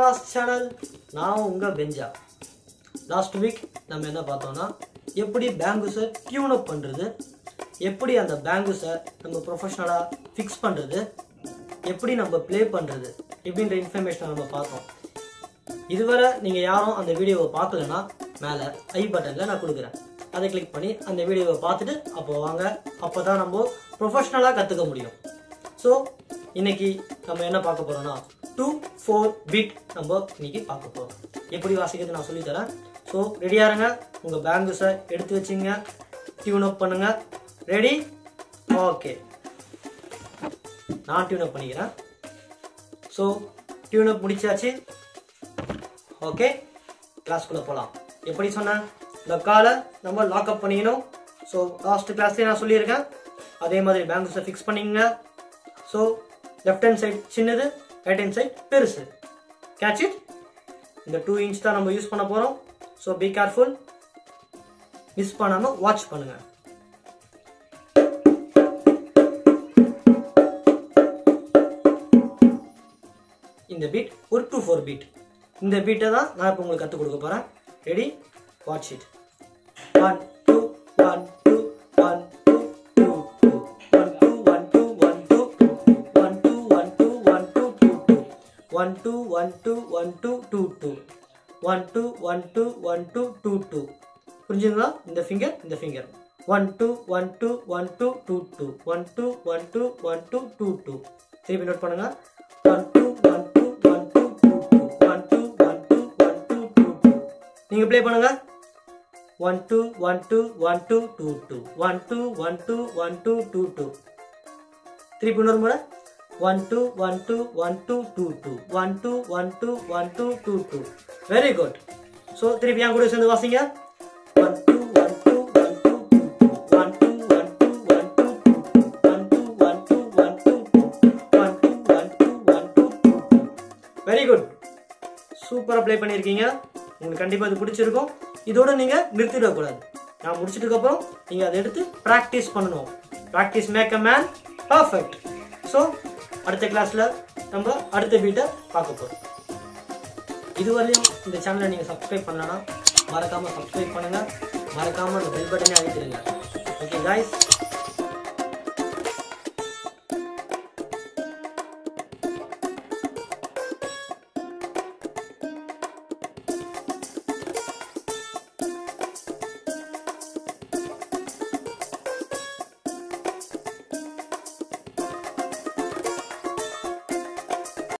class channel நான் உங்கள் பெஞ்சா லாஸ்ட் வீக் நம்ம என்ன பார்த்தோம்னா எப்படி பேங்குஸை டியூன் அப் பண்ணுறது எப்படி அந்த பேங்குஸை நம்ம ப்ரொஃபஷ்னலாக ஃபிக்ஸ் பண்ணுறது எப்படி நம்ம ப்ளே பண்ணுறது இப்படின்ற இன்ஃபர்மேஷனை நம்ம பார்த்தோம் இதுவரை நீங்கள் யாரும் அந்த வீடியோவை பார்க்கலன்னா மேலே ஐ பட்டனில் நான் கொடுக்குறேன் அதை கிளிக் பண்ணி அந்த வீடியோவை பார்த்துட்டு அப்போ வாங்க அப்போ தான் நம்ம ப்ரொஃபஷ்னலாக கற்றுக்க முடியும் ஸோ இன்னைக்கு நம்ம என்ன பார்க்க போறோம்னா டூ ஃபோர் பிட் நம்ம இன்னைக்கு பார்க்க போறோம் எப்படி வாசிக்கிறது நான் சொல்லித் தரேன் ஸோ ரெடியா இருங்க உங்க பேங்குஸை எடுத்து வச்சுங்க டியூன் அப் பண்ணுங்க ரெடி ஓகே நான் டியூன் அப் பண்ணிக்கிறேன் ஸோ டியூன் அப் முடிச்சாச்சு ஓகே கிளாஸ்க்குள்ளே போகலாம் எப்படி சொன்னேன் இந்த காலை நம்ம லாக்அப் பண்ணிக்கணும் ஸோ லாஸ்ட் கிளாஸ்லேயே நான் சொல்லியிருக்கேன் அதே மாதிரி பேங்குஸை ஃபிக்ஸ் பண்ணிக்கங்க ஸோ லெஃப்ட் ஹேண்ட் சைடு சின்னது ரைட் ஹேண்ட் சைடு பெருசு கேட்ச் இட் இந்த டூ இன்ச் தான் நம்ம யூஸ் பண்ண போகிறோம் ஸோ பி கேர்ஃபுல் மிஸ் பண்ணாமல் வாட்ச் பண்ணுங்கள் இந்த பீட் ஒரு டூ ஃபோர் பீட் இந்த பீட்டை தான் நான் இப்போ உங்களுக்கு கற்றுக் கொடுக்க போகிறேன் ready watch it one two one two one two two two one two one two one two one two one two one two two two one two one two one two two two one two one two one two two two புரிஞ்சுங்களா இந்த finger இந்த finger one two one two one two two two one two one two one two two two திருப்பி note பண்ணுங்க one two one two one two two two one two one two one two two two நீங்க play பண்ணுங்க one two one two one two two two one two one two one two two two திருப்பி இன்னொரு முறை one two one two one two two two one two one two one two two two very good so திருப்பி என் கூட சேர்ந்து வாசிங்க one two one two one two two two one two one two one two two two one two one two one two two one two one two one two two two very good சூப்பராக play பண்ணியிருக்கீங்க உங்களுக்கு கண்டிப்பாக இது பிடிச்சிருக்கும் இதோட நீங்கள் நிறுத்திடக்கூடாது நான் முடிச்சதுக்கு அப்புறம் நீங்கள் அதை எடுத்து ப்ராக்டிஸ் பண்ணணும் practice make a man perfect so அடுத்த கிளாஸில் நம்ம அடுத்த பீட்டை பார்க்க போகிறோம் இதுவரையும் இந்த சேனலை நீங்கள் சப்ஸ்கிரைப் பண்ணலன்னா மறக்காமல் சப்ஸ்கிரைப் பண்ணுங்கள் மறக்காமல் அந்த பெல் பட்டனே அழுத்திடுங்க ஓகே காய்ஸ்